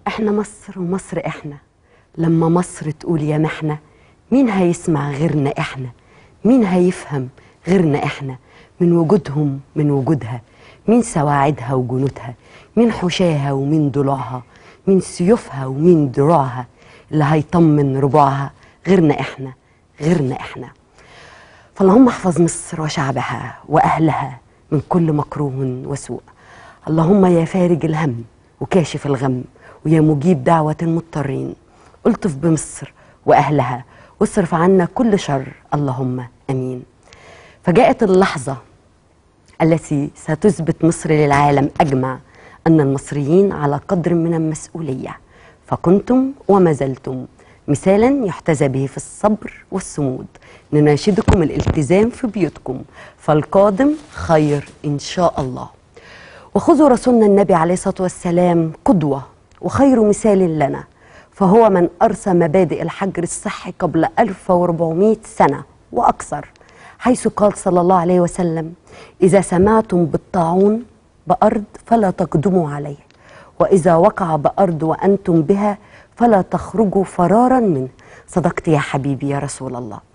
احنا مصر ومصر احنا لما مصر تقول يا محنة مين هيسمع غيرنا احنا مين هيفهم غيرنا احنا من وجودهم من وجودها مين سواعدها وجنودها مين حشاها ومين ضلوعها مين سيوفها ومين دروعها اللي هيطمن ربوعها غيرنا احنا غيرنا احنا فاللهم احفظ مصر وشعبها واهلها من كل مكروه وسوء اللهم يا فارج الهم وكاشف الغم ويا مجيب دعوة المضطرين الطف بمصر واهلها واصرف عنا كل شر اللهم امين فجاءت اللحظة التي ستثبت مصر للعالم اجمع ان المصريين على قدر من المسؤولية فكنتم وما زلتم مثالا يحتذى به في الصبر والصمود نناشدكم الالتزام في بيوتكم فالقادم خير ان شاء الله وخذوا رسولنا النبي عليه الصلاه والسلام قدوه وخير مثال لنا فهو من ارسى مبادئ الحجر الصحي قبل 1400 سنه واكثر حيث قال صلى الله عليه وسلم اذا سمعتم بالطاعون بارض فلا تقدموا عليه واذا وقع بارض وانتم بها فلا تخرجوا فرارا منه صدقت يا حبيبي يا رسول الله